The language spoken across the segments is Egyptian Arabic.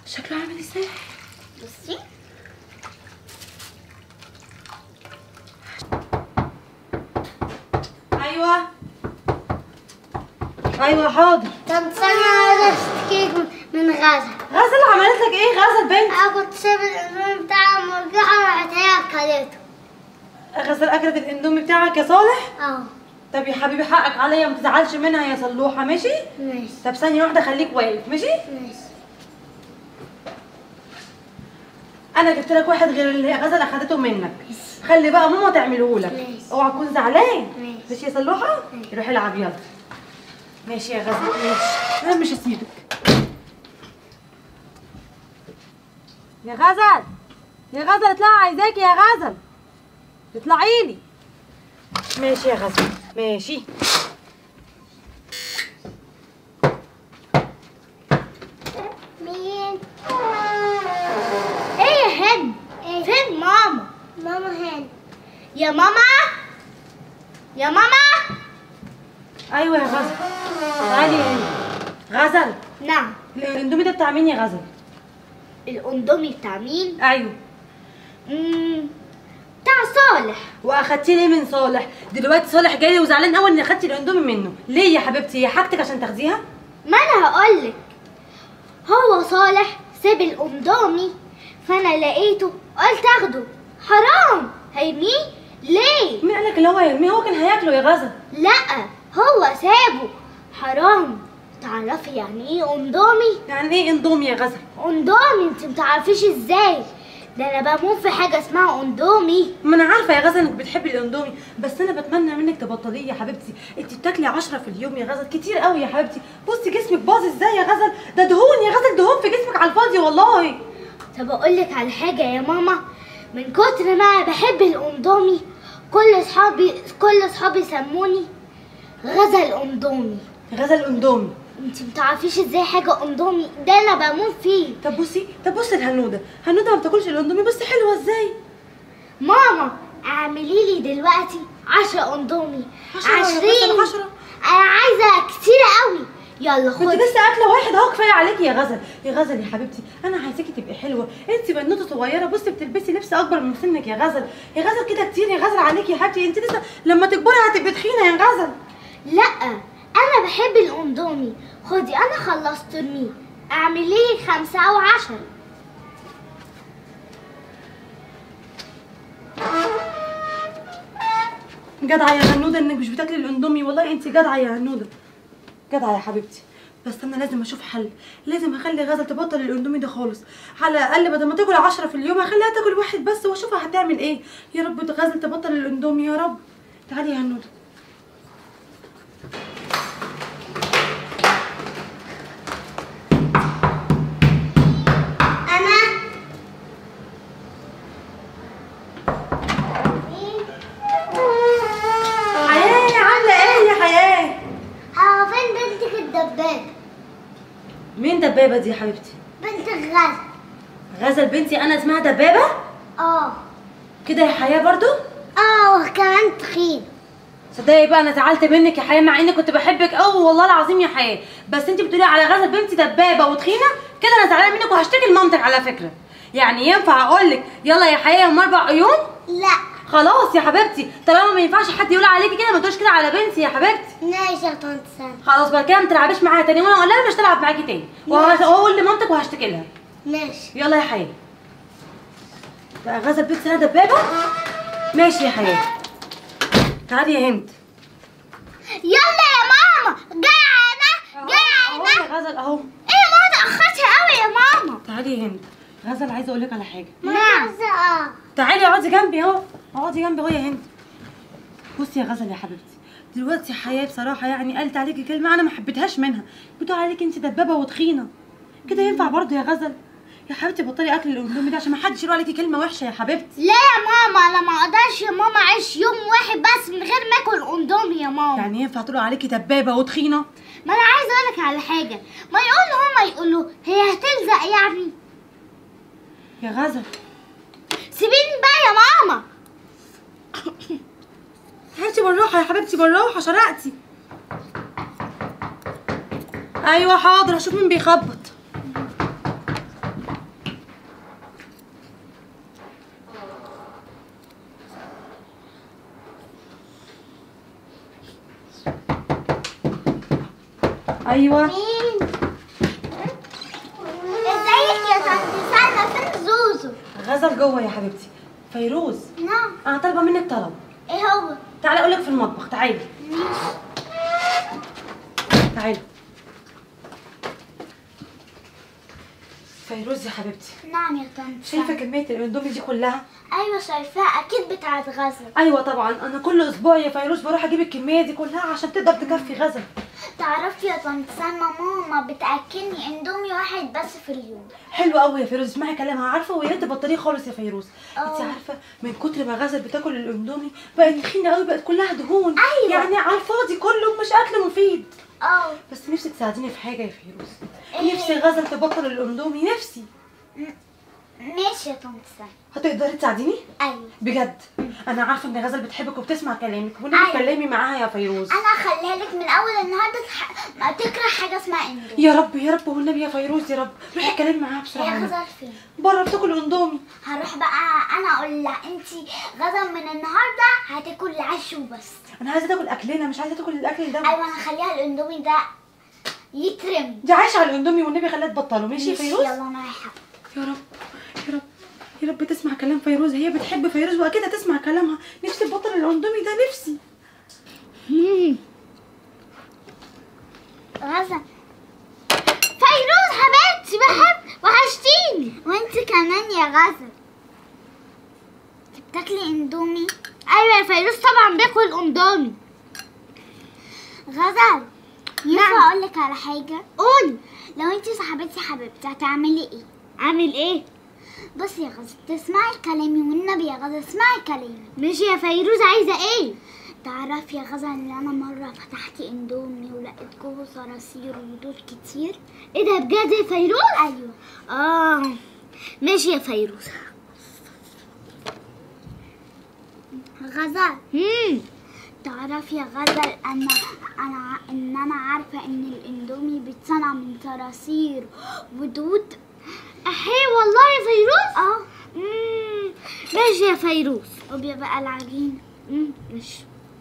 شكله عامل ازاي بصي ايوه ايوه حاضر طب استنى عايزة اشتكيك من غزة غزل عملت لك ايه غزل بنت انا كنت سايب الاندومي بتاعها مرجعة راحت هي اكلته غزل اكلت الاندومي بتاعك يا صالح اه طب يا حبيبي حقك عليا ما تزعلش منها يا صلوحه ماشي ماشي طب ثانيه واحده خليك واقف ماشي ماشي انا جبت لك واحد غير اللي غزل اخدته منك خلي بقى ماما تعمله لك ماشي. اوعى تكون زعلان ماشي. ماشي يا صلوحه ماشي. روح العب يلا ماشي يا غزل ماشي انا مش هسيبك يا غزل يا غزل اطلعي عايزاكي يا غزل اطلعي لي ماشي يا غزل ماشي مين ايه يا هند فين ماما ماما هند يا ماما يا ماما ايوه يا غزل تعالي هنا غزل نعم الاندومي ده بتاع مين يا غزل الاندومي بتاع مين ايوه مم، بتاع صالح واخدتي ليه من صالح دلوقتي صالح جاي لي وزعلان قوي ان اخدتي الاندومي منه ليه يا حبيبتي هي حاجتك عشان تاخديها ما انا هقولك هو صالح ساب الاندومي فانا لقيته قلت اخده حرام هيرميه ليه مين قالك اللي هو يرميه هو كان هياكله يا غزل لا هو سابه حرام تعرفي يعني ايه اندومي يعني ايه اندومي يا غزل اندومي انت متعرفيش ازاي ده انا بموت في حاجه اسمها اندومي ما انا عارفه يا غزل انك بتحبي الاندومي بس انا بتمنى منك تبطليه يا حبيبتي انت بتاكلي 10 في اليوم يا غزل كتير قوي يا حبيبتي بصي جسمك باظ ازاي يا غزل ده دهون يا غزل دهون في جسمك على الفاضي والله طب اقول لك على حاجه يا ماما من كتر ما أنا بحب الاندومي كل اصحابي كل اصحابي سموني غزل اندومي غزل اندومي انت متعرفيش ازاي حاجه اندومي ده انا بموت فيه طب بصي طب بصي الهنوده هنوده ما بتاكلش الاندومي بس حلوه ازاي ماما اعملي لي دلوقتي عشرة اندومي عشرة يا عشرين غزل، عشرة. انا عايزه كتير قوي يلا ما انت خدي لسه اكله واحد اهو كفايه عليكي يا غزل يا غزل يا حبيبتي انا عايزاكي تبقي حلوه انت بنوته صغيره بصي بتلبسي لبس اكبر من سنك يا غزل يا غزل كده كتير يا غزل عليكي يا حبيبتي انت لسه لما تكبري هتبقي تخينه يا غزل لا انا بحب الاندومي خدي انا خلصت ارميه اعملي لي خمسة او عشرة جدعه يا هنوده انك مش بتاكلي الاندومي والله انت جدعه يا هنوده جدعه يا حبيبتي بس انا لازم اشوف حل لازم اخلي غزل تبطل الاندومي ده خالص على الاقل بدل ما تاكل عشرة في اليوم هخليها تاكل واحد بس واشوفها هتعمل ايه يا رب غزل تبطل الاندومي يا رب تعالي يا هنوده انا حياه عامله ايه يا حياه هو فين بنتك الدبابة مين دبابه دي يا حبيبتي بنت غزل غزل بنتي انا اسمها دبابه اه كده يا حياه برضو اه وكمان تخين صدقني بقى انا زعلت منك يا حياه مع اني كنت بحبك قوي والله العظيم يا حياه بس انت بتقولي على غزل بنتي دبابه وتخينه كده انا زعلانه منك وهشتكي لمامتك على فكره يعني ينفع اقول لك يلا يا حياه يوم اربع عيون لا خلاص يا حبيبتي طالما ما ينفعش حد يقول عليكي كده ما تقولش كده على بنتي يا حبيبتي ماشي يا طنط سنة خلاص بقى كده ما تلعبيش معاها تاني وانا اقول لها مش تلعب معاكي تاني ماشي. وهقول لمامتك وهشتكي لها ماشي يلا يا حياه بقى غزل بنتي انا دبابه ماشي يا حياه تعالي يا هند يلا يا ماما جعانة اهو جعانة يا غزل اهو ايه يا ماما اتأخرتي قوي يا ماما تعالي يا هند غزل عايزه اقول لك على حاجه نعم تعالي اقعدي جنبي اهو اقعدي جنبي اهو يا هند بصي يا غزل يا حبيبتي دلوقتي حياه بصراحه يعني قالت عليكي كلمه انا ما حبيتهاش منها بتقول عليكي انت دبابه وتخينه كده ينفع برضه يا غزل يا حبيبتي بطلي اكل الاندومي ده عشان ما حدش يقول عليكي كلمه وحشه يا حبيبتي لا يا ماما انا ما اقدرش يا ماما اعيش يوم واحد بس من غير ما اكل اندومي يا ماما يعني ينفع تقولوا عليكي دبابه وتخينه ما انا عايزه اقول لك على حاجه ما يقولوا هما يقولوا هي هتلزق يعني يا غزل سيبيني بقى يا ماما هاتي بالراحه يا حبيبتي بالراحه شرقتي ايوه حاضر هشوف مين بيخبط ايوه مين ازيك يا طنط سلمى فين زوزو غزل جوه يا حبيبتي فيروز نعم انا طالبه منك طلب ايه هو تعالي اقول لك في المطبخ تعالي تعالي فيروز يا حبيبتي نعم يا طنط شايفه سلمى. كميه الاندومي دي كلها ايوه شايفاها اكيد بتاعت غزل ايوه طبعا انا كل اسبوع يا فيروز بروح اجيب الكميه دي كلها عشان تقدر تكفي غزل تعرفي يا طنط سلمى ماما بتاكلني اندومي واحد بس في اليوم حلو قوي يا فيروز اسمعي كلامها عارفه ويا ريت تبطليه خالص يا فيروز انت اه. عارفه من كتر ما غزل بتاكل الاندومي بقت تخينه قوي بقت كلها دهون أيوة. يعني على الفاضي كله مش اكل مفيد اه بس نفسي تساعديني في حاجه يا فيروز ايه؟ نفسي غزل تبطل الاندومي نفسي ماشي يا طنط سلمى هتقدري تساعديني ايوه بجد انا عارفه ان غزل بتحبك وبتسمع كلامك ونبي أيوة. تكلمي معاها يا فيروز انا هخليها لك من اول النهارده تح... ما تكره حاجه اسمها اندومي يا رب يا رب والنبي يا فيروز يا رب روحي اتكلمي معاها بسرعه هي غزل فين بره بتاكل اندومي هروح بقى انا اقول لها انت غدا من النهارده هتاكل العيش وبس انا عايزه تاكل اكلنا مش عايزه تاكل الاكل ده ايوه انا هخليها الاندومي ده يترم دي عايشه على الاندومي والنبي خليها تبطله ماشي يا ماشي، فيروز يلا انا رايحه يا رب يا رب يا رب تسمع كلام فيروز هي بتحب فيروز واكيد هتسمع كلامها نفسي تبطل الاندومي ده نفسي غزة فيروز حبيبتي بحب وحشتيني وانت كمان يا غزة انت بتاكلي اندومي ايوه يا فيروز طبعا باكل اندومي غزل ينفع اقول لك على حاجه قول لو انت صاحبتي حبيبتي هتعملي ايه اعمل ايه بصي يا غزة تسمعي كلامي والنبي يا غزة اسمعي كلامي ماشي يا فيروز عايزه ايه تعرفي يا غزة ان انا مرة فتحت اندومي ولقيت جوه صراصير ودود كتير ايه ده بجد يا فيروز؟ ايوه اه ماشي يا فيروز غزل امم تعرفي يا غزل انا انا ان انا عارفه ان الاندومي بيتصنع من صراصير ودود احي والله يا فيروز اه امم ماشي يا فيروز وبيبقى العجين امم ماشي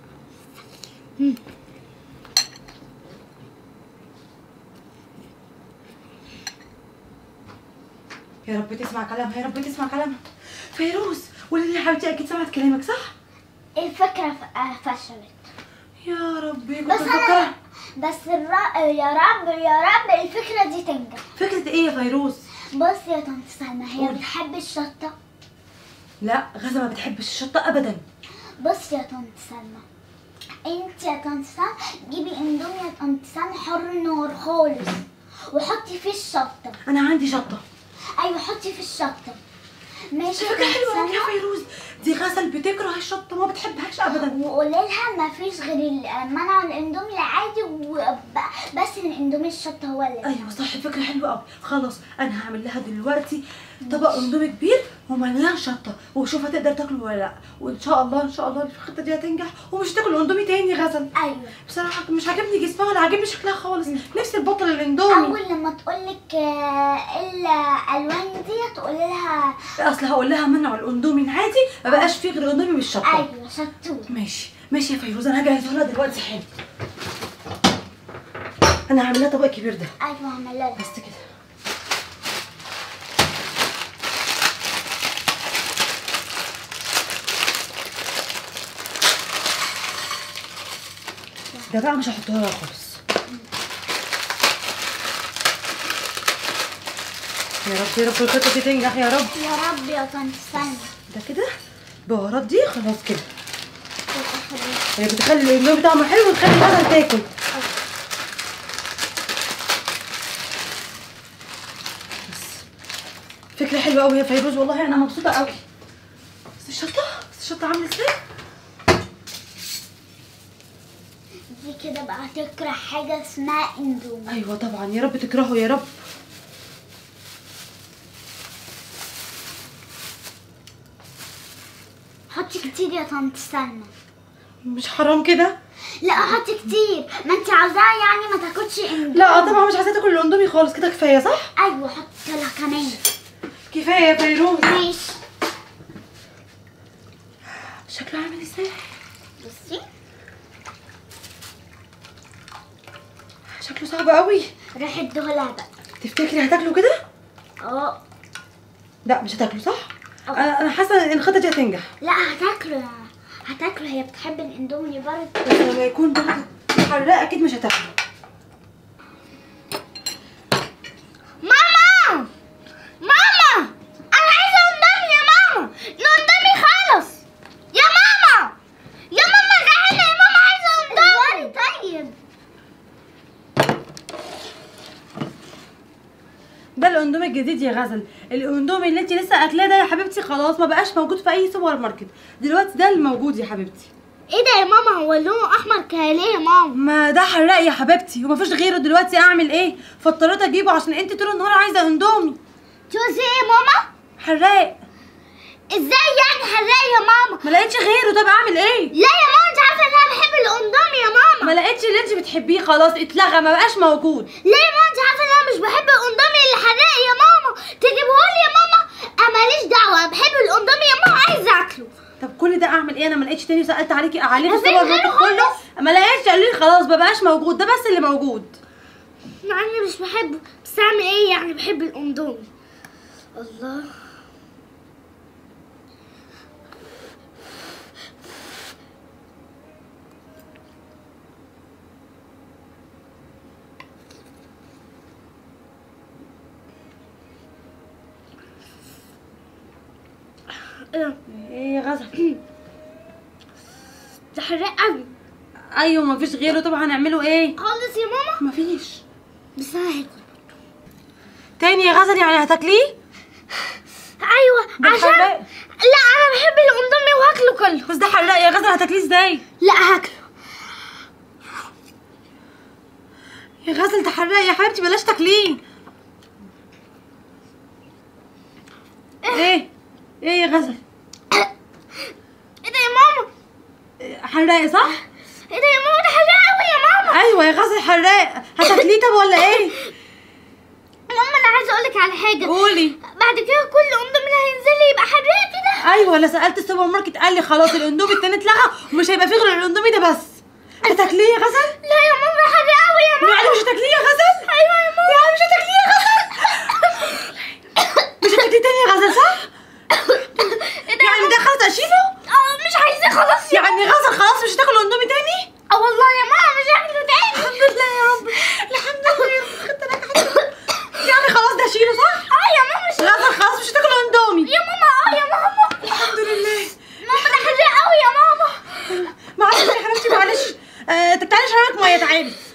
يا رب تسمع كلامها يا رب تسمع كلامها فيروز قولي لي يا حبيبتي اكيد سمعت كلامك صح الفكره ف- آه، فشلت يا ربي كنت بس مفكره انا بس الر... يا رب يا رب الفكره دي تنجح فكره ايه يا فيروز بص يا طنط سلمى هي قولي. بتحب الشطه لا غزه ما بتحبش الشطه ابدا بص يا طنط سلمى انت يا طنط سلمى جيبي اندومي يا طنط سلمى حر النار خالص وحطي فيه الشطه انا عندي شطه ايوه حطي فيه الشطه ماشي يا فكره طنط حلوه قوي سلمى يا فيروز دي غزل بتكره الشطه ما بتحبهاش ابدا وقولي لها ما فيش غير ال- منع الاندومي العادي وبس الاندومي الشطه هو اللي ايوه صح فكره حلوه قوي خلاص انا هعمل لها دلوقتي طبق اندومي كبير ومليان شطه وشوف هتقدر تاكله ولا لا وان شاء الله ان شاء الله الخطه دي هتنجح ومش تاكل اندومي تاني غزل ايوه بصراحه مش عاجبني جسمها ولا عاجبني شكلها خالص نفسي تبطل الاندومي اول لما تقولك آه، الالوان دي تقولي لها اصل هقول لها منعوا الاندومي العادي ما بقاش فيه غير اندومي بالشطه ايوه شطور ماشي ماشي يا فيروز انا هجهزه لها دلوقتي حالا انا هعمل لها طبق كبير ده ايوه اعمل لها بس كده ده بقى مش هحطها لها خالص يا رب يا رب الخطه دي تنجح يا رب يا رب يا طنط سلمى ده كده البهارات دي خلاص كده في الآخر. هي بتخلي الاندومي طعمه حلو وتخلي الغزل تاكل بس فكرة حلوة قوي يا فيروز والله انا مبسوطة قوي بس الشطة بس الشطة عاملة ازاي؟ دي كده بقى هتكره حاجه اسمها اندومي ايوه طبعا يا رب تكرهه يا رب حطي كتير يا طنط سلمى مش حرام كده؟ لا حطي كتير ما انت عاوزاها يعني ما تاكلش اندومي لا طبعا مش عايزة تاكل الاندومي خالص كده كفاية صح؟ ايوه حطي لها كمان كفاية يا فيروز ماشي شكله عامل ازاي؟ بصي شكله صعب قوي روح اديهولها بقى تفتكري هتاكلوا كده اه لا مش هتاكلوا صح أه. انا انا حاسه ان الخطه دي هتنجح لا هتاكله هتاكله هي بتحب الاندومي برضه بس لما يكون برضه حراق اكيد مش هتاكلوا ماما ماما انا عايزه اندومي يا ماما الاندومي خلص يا ماما يا ماما جعانه يا ماما عايزه اندومي طيب ده الاندومي الجديد يا غزل الاندومي اللي انت لسه اكلاه ده يا حبيبتي خلاص ما بقاش موجود في اي سوبر ماركت دلوقتي ده الموجود يا حبيبتي ايه ده يا ماما هو لونه احمر كده ليه يا ماما ما ده حراق يا حبيبتي ومفيش غيره دلوقتي اعمل ايه فاضطريت اجيبه عشان انت طول النهار عايزه اندومي جوزي ايه يا ماما حراق ازاي يعني حراق يا ماما ما لقيتش غيره طب اعمل ايه لا يا ماما انت عارفه ان انا بحب الاندومي يا ماما ما لقيتش اللي انت بتحبيه خلاص اتلغى ما بقاش موجود ليه يا ماما انت عارفه ان انا مش بحب الاندومي اللي حراق يا ماما تجيبهولي يا ماما انا ماليش دعوه انا بحب الاندومي يا ماما عايزه اكله طب كل ده اعمل ايه انا ما لقيتش تاني سالت عليكي عليه في مفيش السوبر غيره ماركت كله خالص. ما لقيتش قالوا لي خلاص ما بقاش موجود ده بس اللي موجود مع اني مش بحبه بس اعمل ايه يعني بحب الاندومي الله إيه، ايه يا غزل ده حراق قوي ايوه ما فيش غيره طب هنعمله ايه خالص يا ماما ما فيش بس انا هاكل تاني يا غزل يعني هتاكليه ايوه ده عشان حراق. لا انا بحب الاندومي وهاكله كله بس ده حراق يا غزل هتاكليه ازاي لا هاكله يا غزل ده حراق يا حبيبتي بلاش تاكليه ايه ايه يا غزل ايه ده يا ماما حراق صح ايه ده يا ماما ده حراق قوي يا ماما ايوه يا غزل حراق هتاكليه طب ولا ايه ماما انا عايزه اقول لك على حاجه قولي بعد كده كل اندومي اللي هينزل لي يبقى حراق كده ايوه انا سالت السوبر ماركت قال لي خلاص الاندومي التاني اتلغى ومش هيبقى فيه غير الاندومي ده بس هتاكليه يا غزل لا يا ماما ده حراق قوي يا ماما يعني مش هتاكليه يا غزل ايوه يا ماما يعني مش هتاكليه يا غزل مش هتاكليه تاني يا غزل صح ايه ده يا يعني ماما ده خلاص اشيله اه مش عايزاه خلاص يا يعني غزل خلاص مش هتاكل اندومي تاني اه والله يا ماما مش هاكله تاني الحمد لله يا رب الحمد لله يا رب خدت لك حاجة. يعني خلاص ده اشيله صح اه يا ماما مش غزل خلاص مش هتاكل اندومي يا ماما اه يا ماما الحمد لله ماما ده حراق قوي يا ماما معلش يا حبيبتي معلش آه طب تعالي اشربك ميه تعالي